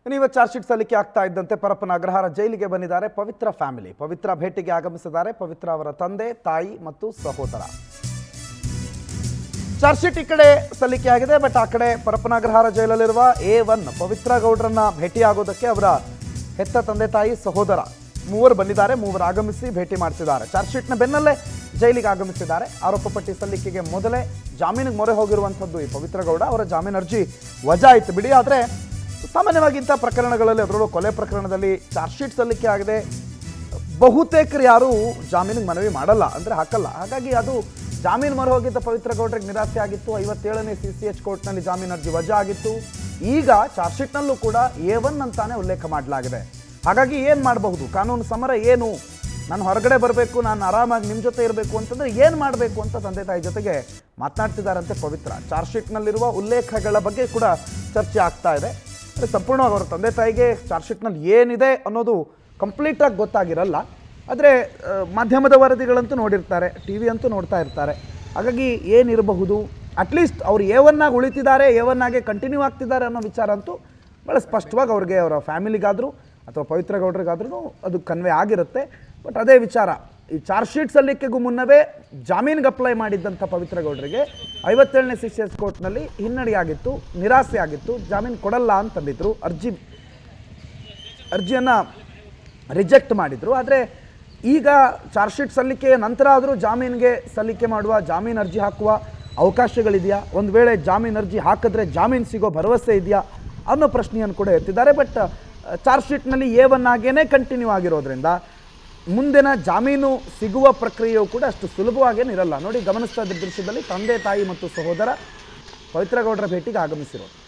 ನೀವು charge sheet ಸಲ್ಲಿಕೆ ಆಗ್ತಾ ಇದ್ದಂತೆ ಪರಪ್ಪನ ಅಗ್ರಹಾರ ಜೈಲಿಗೆ ಬಂದಿದ್ದಾರೆ ಪವಿತ್ರ ಫ್ಯಾಮಿಲಿ ಪವಿತ್ರ ಭೇಟಿಗೆ ಆಗಮಿಸಿದ್ದಾರೆ ಪವಿತ್ರ ಅವರ ತಂದೆ ತಾಯಿ ಮತ್ತು ಸಹೋದರ ಚಾರ್ಜ್ ಶೀಟ್ ಈ ಕಡೆ ಸಲ್ಲಿಕೆ ಆಗಿದೆ ಬಟ್ ಆ ಕಡೆ ಪರಪ್ಪನ ಅಗ್ರಹಾರ ಜೈಲಲ್ಲಿರುವ ಎ ಒನ್ ಪವಿತ್ರ ಗೌಡ್ರನ್ನ ಭೇಟಿಯಾಗೋದಕ್ಕೆ ಅವರ ಹೆತ್ತ ತಂದೆ ತಾಯಿ ಸಹೋದರ ಮೂವರು ಬಂದಿದ್ದಾರೆ ಮೂವರು ಆಗಮಿಸಿ ಭೇಟಿ ಮಾಡ್ತಿದ್ದಾರೆ ಚಾರ್ಜ್ ಶೀಟ್ನ ಬೆನ್ನಲ್ಲೇ ಜೈಲಿಗೆ ಆಗಮಿಸಿದ್ದಾರೆ ಆರೋಪ ಪಟ್ಟಿ ಸಲ್ಲಿಕೆಗೆ ಮೊದಲೇ ಜಾಮೀನಿಗೆ ಮೊರೆ ಹೋಗಿರುವಂಥದ್ದು ಈ ಪವಿತ್ರ ಗೌಡ ಅವರ ಜಾಮೀನು ಅರ್ಜಿ ವಜಾ ಆಯಿತು ಬಿಡಿ ಆದರೆ ಸಾಮಾನ್ಯವಾಗಿ ಇಂಥ ಪ್ರಕರಣಗಳಲ್ಲಿ ಅದರಲ್ಲೂ ಕೊಲೆ ಪ್ರಕರಣದಲ್ಲಿ ಚಾರ್ಜ್ ಶೀಟ್ ಸಲ್ಲಿಕೆ ಆಗಿದೆ ಬಹುತೇಕರು ಯಾರು ಜಾಮೀನಿಗೆ ಮನವಿ ಮಾಡಲ್ಲ ಅಂದರೆ ಹಾಕಲ್ಲ ಹಾಗಾಗಿ ಅದು ಜಾಮೀನು ಮೊರೆ ಹೋಗಿದ್ದ ಪವಿತ್ರ ಗೌಡ್ರಿಗೆ ನಿರಾಸೆ ಆಗಿತ್ತು ಐವತ್ತೇಳನೇ ಸಿ ಸಿ ಎಚ್ ಕೋರ್ಟ್ನಲ್ಲಿ ಜಾಮೀನು ಅರ್ಜಿ ವಜಾ ಆಗಿತ್ತು ಈಗ ಚಾರ್ಜ್ ಶೀಟ್ನಲ್ಲೂ ಕೂಡ ಎ ಒನ್ ಅಂತಾನೆ ಉಲ್ಲೇಖ ಮಾಡಲಾಗಿದೆ ಹಾಗಾಗಿ ಏನು ಮಾಡಬಹುದು ಕಾನೂನು ಸಮರ ಏನು ನಾನು ಹೊರಗಡೆ ಬರಬೇಕು ನಾನು ಆರಾಮಾಗಿ ನಿಮ್ಮ ಜೊತೆ ಇರಬೇಕು ಅಂತಂದ್ರೆ ಏನು ಮಾಡಬೇಕು ಅಂತ ತಂದೆ ತಾಯಿ ಜೊತೆಗೆ ಮಾತನಾಡ್ತಿದ್ದಾರಂತೆ ಪವಿತ್ರ ಚಾರ್ಜ್ ಶೀಟ್ನಲ್ಲಿರುವ ಉಲ್ಲೇಖಗಳ ಬಗ್ಗೆ ಕೂಡ ಚರ್ಚೆ ಆಗ್ತಾ ಇದೆ ಅಂದರೆ ಸಂಪೂರ್ಣವಾಗಿ ಅವರ ತಂದೆ ತಾಯಿಗೆ ಚಾರ್ಜ್ ಶೀಟ್ನಲ್ಲಿ ಏನಿದೆ ಅನ್ನೋದು ಕಂಪ್ಲೀಟಾಗಿ ಗೊತ್ತಾಗಿರಲ್ಲ ಆದರೆ ಆ, ಮಾಧ್ಯಮದ ವರದಿಗಳಂತೂ ನೋಡಿರ್ತಾರೆ ಟಿ ವಿ ಅಂತೂ ನೋಡ್ತಾ ಇರ್ತಾರೆ ಹಾಗಾಗಿ ಏನಿರಬಹುದು ಅಟ್ಲೀಸ್ಟ್ ಅವ್ರು ಎ ಒನ್ನಾಗಿ ಉಳಿತಿದ್ದಾರೆ ಎ ಒನ್ನಾಗೆ ಕಂಟಿನ್ಯೂ ಆಗ್ತಿದ್ದಾರೆ ಅನ್ನೋ ವಿಚಾರ ಅಂತೂ ಭಾಳ ಸ್ಪಷ್ಟವಾಗಿ ಅವ್ರಿಗೆ ಅವರ ಫ್ಯಾಮಿಲಿಗಾದರೂ ಅಥವಾ ಪವಿತ್ರ ಗೌಡ್ರಿಗಾದ್ರೂ ಅದು ಕನ್ವೆ ಆಗಿರುತ್ತೆ ಬಟ್ ಅದೇ ವಿಚಾರ ಈ ಚಾರ್ಜ್ ಶೀಟ್ ಸಲ್ಲಿಕೆಗೂ ಮುನ್ನವೇ ಜಾಮೀನಿಗೆ ಅಪ್ಲೈ ಮಾಡಿದ್ದಂಥ ಪವಿತ್ರ ಗೌಡ್ರಿಗೆ ಐವತ್ತೇಳನೇ ಸಿ ಸಿ ಎಸ್ ಕೋರ್ಟ್ನಲ್ಲಿ ಹಿನ್ನಡೆಯಾಗಿತ್ತು ನಿರಾಸೆ ಆಗಿತ್ತು ಜಾಮೀನು ಕೊಡಲ್ಲ ಅಂತಂದಿದ್ರು ಅರ್ಜಿ ಅರ್ಜಿಯನ್ನು ರಿಜೆಕ್ಟ್ ಮಾಡಿದರು ಆದರೆ ಈಗ ಚಾರ್ಜ್ ಶೀಟ್ ಸಲ್ಲಿಕೆಯ ನಂತರ ಆದರೂ ಜಾಮೀನಿಗೆ ಸಲ್ಲಿಕೆ ಮಾಡುವ ಜಾಮೀನು ಅರ್ಜಿ ಹಾಕುವ ಅವಕಾಶಗಳಿದೆಯಾ ಒಂದು ವೇಳೆ ಜಾಮೀನು ಅರ್ಜಿ ಹಾಕಿದ್ರೆ ಜಾಮೀನು ಸಿಗೋ ಭರವಸೆ ಇದೆಯಾ ಅನ್ನೋ ಪ್ರಶ್ನೆಯನ್ನು ಕೂಡ ಎತ್ತಿದ್ದಾರೆ ಬಟ್ ಚಾರ್ಜ್ ಶೀಟ್ನಲ್ಲಿ ಎ ಒನ್ ಆಗೇನೆ ಕಂಟಿನ್ಯೂ ಆಗಿರೋದ್ರಿಂದ ಮುಂದಿನ ಜಾಮೀನು ಸಿಗುವ ಪ್ರಕ್ರಿಯೆಯು ಕೂಡ ಅಷ್ಟು ಸುಲಭವಾಗೇನಿರಲ್ಲ ನೋಡಿ ಗಮನಿಸ್ತಾ ಇದ್ದ ದೃಶ್ಯದಲ್ಲಿ ತಂದೆ ತಾಯಿ ಮತ್ತು ಸಹೋದರ ಪವಿತ್ರ ಗೌಡರ ಭೇಟಿಗೆ ಆಗಮಿಸಿರೋದು